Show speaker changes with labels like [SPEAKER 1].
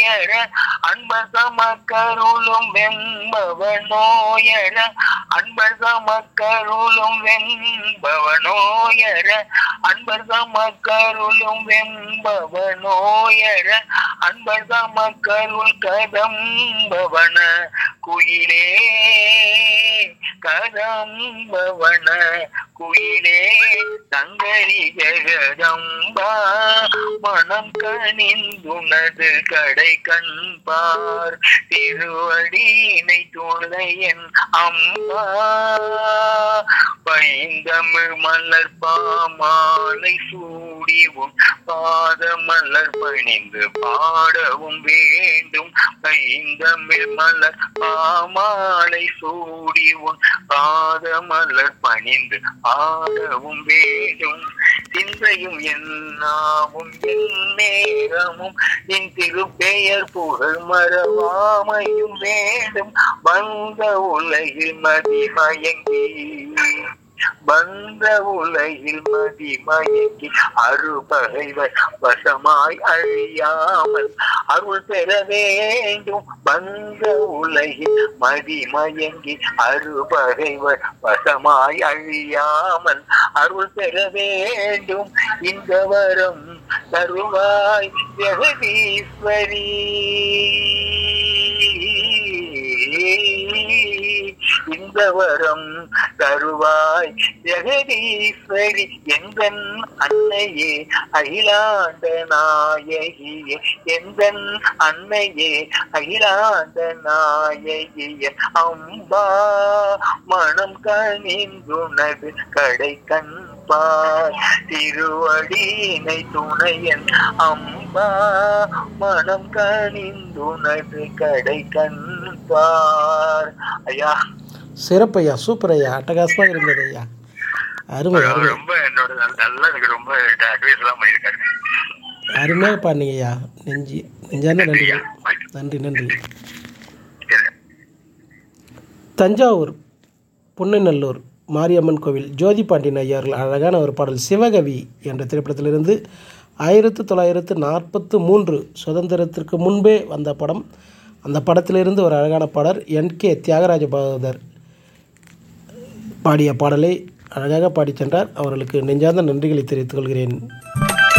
[SPEAKER 1] நோயர அன்பர் தமக்கருளும் வெம்பவனோயர அன்பர் தமக்கருளும் வெம்பவனோயர அன்பர் தமக்கருளும் வெம்பவனோயர அன்பர் தமக்கருள் கதம்பவன குயிலே கதம்பவன குயிலே தங்கரி ஜெகதம்பா மனம் கனிந்துனது கடை கண்பார் திருவடியினை துணையன் அம்மா பைந்தமிழ் மலர் பாமாலை சூடிவும் பாதமலர் பணிந்து பாடவும் வேண்டும் பைந்தமிழ் மலர் பாமாலை சூடிவும் பாதமலர் பணிந்து ஆடவும் வேண்டும் சிந்தையும் என்னாவும் என் நேரமும் என் திருப்பெயர் புகழ் மறவாமையும் வேண்டும் வந்த உலகில் மதிமயங்கி வந்த உலகில் மதிமயங்கி அருபகைவர் வசமாய் அழியாமல் அருள் பெற வேண்டும் வந்த உலகில் மதிமயங்கி அருபகைவர் வசமாய் அழியாமல் அருள் பெற வேண்டும் இந்த வரம் தருவாய் ஜெகதீஸ்வரி இந்த வரம் தருவாய் ஜெகதீஸ்வரி எந்தன் அன்னையே அகிலாண்ட நாயகியே எந்தன் அன்னையே அகிலாண்ட நாயகிய அம்பா மனம் கனிந்துனது கடை கண்பார் திருவடியினை துணையன் அம்பா மனம் கனிந்துனது கடை கண்பார் ஐயா
[SPEAKER 2] சிறப்பு ஐயா சூப்பர் ஐயா அட்டகாசமாக இருந்தது ஐயா அருமை
[SPEAKER 1] அவர்
[SPEAKER 2] அருமை
[SPEAKER 1] ரொம்ப என்னோட நல்ல- நல்லா எனக்கு ரொம்ப அட்வைஸ் எல்லாம் பண்ணியிருக்காரு
[SPEAKER 2] அருமையாக பாருங்க ஐயா நெஞ்சி நெஞ்சான நன்றிகள் நன்றி நன்றி
[SPEAKER 1] சரி.
[SPEAKER 2] தஞ்சாவூர் புன்னநல்லூர் மாரியம்மன் கோவில் ஜோதி பாண்டியன் ஐயா அவர்கள் அழகான ஒரு பாடல் சிவகவி என்ற திரைப்படத்திலிருந்து ஆயிரத்து தொள்ளாயிரத்து நாற்பத்து மூன்று சுதந்திரத்திற்கு முன்பே வந்த படம் அந்த படத்திலிருந்து ஒரு அழகான பாடல் என் கே தியாகராஜ பாகவதர் பாடிய பாடலை அழகாக பாடிச் சென்றார் அவர்களுக்கு நெஞ்சார்ந்த நன்றிகளை தெரிவித்துக் கொள்கிறேன்